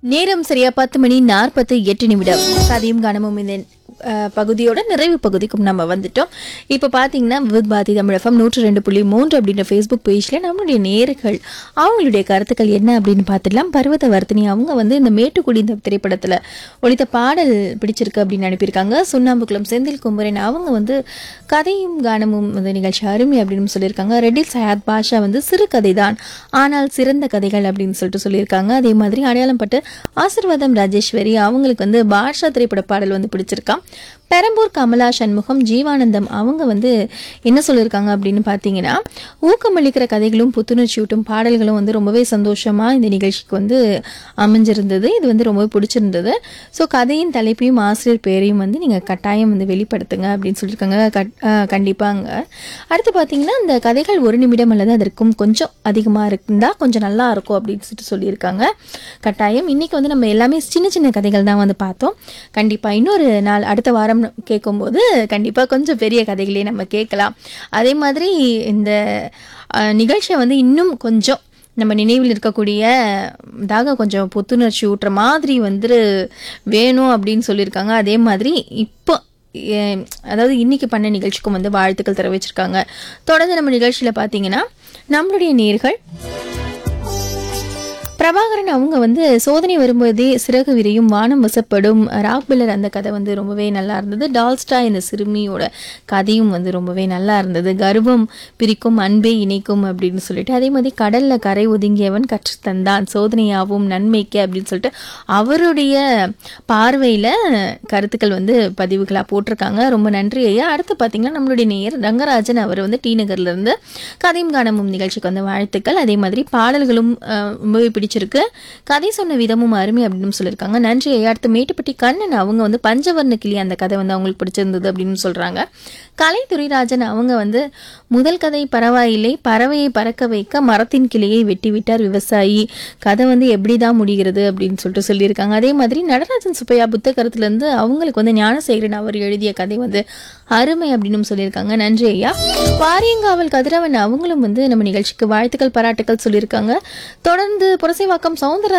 நேரம் சரியா பத்து மணி நாற்பத்து எட்டு நிமிடம் கதையும் காணமும் இந்த அஹ், பகுதியோட நிறைவு பகுதிக்கும் நம்ம வந்துட்டோம் இப்போ பார்த்தீங்கன்னா வித் பாதி தமிழகம் நூற்று ரெண்டு புள்ளி மூன்று அப்படின்ற ஃபேஸ்புக் பேஜில் நம்மளுடைய நேர்கள் அவங்களுடைய கருத்துக்கள் என்ன அப்படின்னு பார்த்துடலாம் பர்வத வர்த்தினி அவங்க வந்து இந்த மேட்டுக்குடி இந்த திரைப்படத்தில் ஒழித்த பாடல் பிடிச்சிருக்கு அப்படின்னு அனுப்பியிருக்காங்க சுண்ணாம்புக்குளம் செந்தில் குமரன் அவங்க வந்து கதையும் கானமும் இந்த நிகழ்ச்சி அருமை அப்படின்னு சொல்லியிருக்காங்க ரெட்டில் சயாத் பாஷா வந்து சிறு கதை தான் ஆனால் சிறந்த கதைகள் அப்படின்னு சொல்லிட்டு சொல்லியிருக்காங்க அதே மாதிரி அடையாளம் பட்டு ஆசிர்வாதம் ராஜேஸ்வரி அவங்களுக்கு வந்து பாஷா திரைப்பட பாடல் வந்து பிடிச்சிருக்கான் பெரம்பூர் கமலா சண்முகம் ஜீவானந்தம் அவங்க வந்து என்ன சொல்லியிருக்காங்க அப்படின்னு பார்த்தீங்கன்னா ஊக்கமளிக்கிற கதைகளும் புத்துணர்ச்சியூட்டும் பாடல்களும் வந்து ரொம்பவே சந்தோஷமாக இந்த நிகழ்ச்சிக்கு வந்து அமைஞ்சிருந்தது இது வந்து ரொம்பவே பிடிச்சிருந்தது ஸோ கதையின் தலைப்பையும் ஆசிரியர் பேரையும் வந்து நீங்கள் கட்டாயம் வந்து வெளிப்படுத்துங்க அப்படின்னு சொல்லியிருக்காங்க கட் அஹ் கண்டிப்பாங்க அடுத்து பார்த்தீங்கன்னா இந்த கதைகள் ஒரு நிமிடம் அல்லது அதற்கும் கொஞ்சம் அதிகமாக இருந்தால் கொஞ்சம் நல்லா இருக்கும் அப்படின்னு சொல்லிட்டு சொல்லியிருக்காங்க கட்டாயம் இன்னைக்கு வந்து நம்ம எல்லாமே சின்ன சின்ன கதைகள் தான் வந்து பார்த்தோம் கண்டிப்பாக இன்னொரு நாள் அடுத்த வாரம் கேட்கும்போது கண்டிப்பாக கொஞ்சம் பெரிய கதைகளே நம்ம கேட்கலாம் அதே மாதிரி இந்த அஹ், நிகழ்ச்சியை வந்து இன்னும் கொஞ்சம் நம்ம நினைவில் இருக்கக்கூடிய தாக கொஞ்சம் புத்துணர்ச்சி ஊட்டுற மாதிரி வந்து வேணும் அப்படின்னு சொல்லியிருக்காங்க அதே மாதிரி இப்போ ஏ- அதாவது இன்னைக்கு பண்ண நிகழ்ச்சிக்கும் வந்து வாழ்த்துக்கள் தெரிவிச்சிருக்காங்க தொடர்ந்து நம்ம நிகழ்ச்சியில் பார்த்தீங்கன்னா நம்மளுடைய நேர்கள் பிரபாகரன் அவங்க வந்து சோதனை வரும்போதே சிறகு விரியும் வானம் வசப்படும் ராக் பில்லர் அந்த கதை வந்து ரொம்பவே நல்லா இருந்தது டால்ஸ்டா இந்த சிறுமியோட கதையும் வந்து ரொம்பவே நல்லா இருந்தது கர்வம் பிரிக்கும் அன்பே இணைக்கும் அப்படின்னு சொல்லிட்டு அதே மாதிரி கடல்ல கரை ஒதுங்கியவன் கற்றுத்தந்தான் சோதனையாவும் நன்மைக்கு அப்படின்னு சொல்லிட்டு அவருடைய பார்வையில கருத்துக்கள் வந்து பதிவுகளா போட்டிருக்காங்க ரொம்ப நன்றி ஐயா அடுத்து பார்த்தீங்கன்னா நம்மளுடைய நேயர் ரங்கராஜன் அவர் வந்து டி நகர்ல இருந்து கதையும் காணமும் நிகழ்ச்சிக்கு வந்து வாழ்த்துக்கள் அதே மாதிரி பாடல்களும் அஹ், ரொம்பவே பிடிச்சிருக்கு கதை சொன்ன விதமும் அருமை அப்படின்னு சொல்லியிருக்காங்க நன்றி ஐயா அடுத்து மேட்டுப்பட்டி கண்ணன் அவங்க வந்து பஞ்சவர்ண கிளி அந்த கதை வந்து அவங்களுக்கு பிடிச்சிருந்தது அப்படின்னு சொல்றாங்க கலை துரைராஜன் அவங்க வந்து முதல் கதை பரவாயில்லை பறவையை பறக்க வைக்க மரத்தின் கிளையை வெட்டி விட்டார் விவசாயி கதை வந்து எப்படிதான் முடிகிறது அப்படின்னு சொல்லிட்டு சொல்லியிருக்காங்க அதே மாதிரி நடராஜன் சுப்பையா புத்தகத்துல இருந்து அவங்களுக்கு வந்து ஞானசேகரன் அவர் எழுதிய கதை வந்து அருமை அப்படின்னு சொல்லியிருக்காங்க நன்றி ஐயா வாரியங்காவல் கதிரவன் அவங்களும் வந்து நம்ம நிகழ்ச்சிக்கு வாழ்த்துக்கள் பாராட்டுக்கள் சொல்லியிருக்காங்க தொடர்ந்து புரசைவாக்கம் சவுந்தர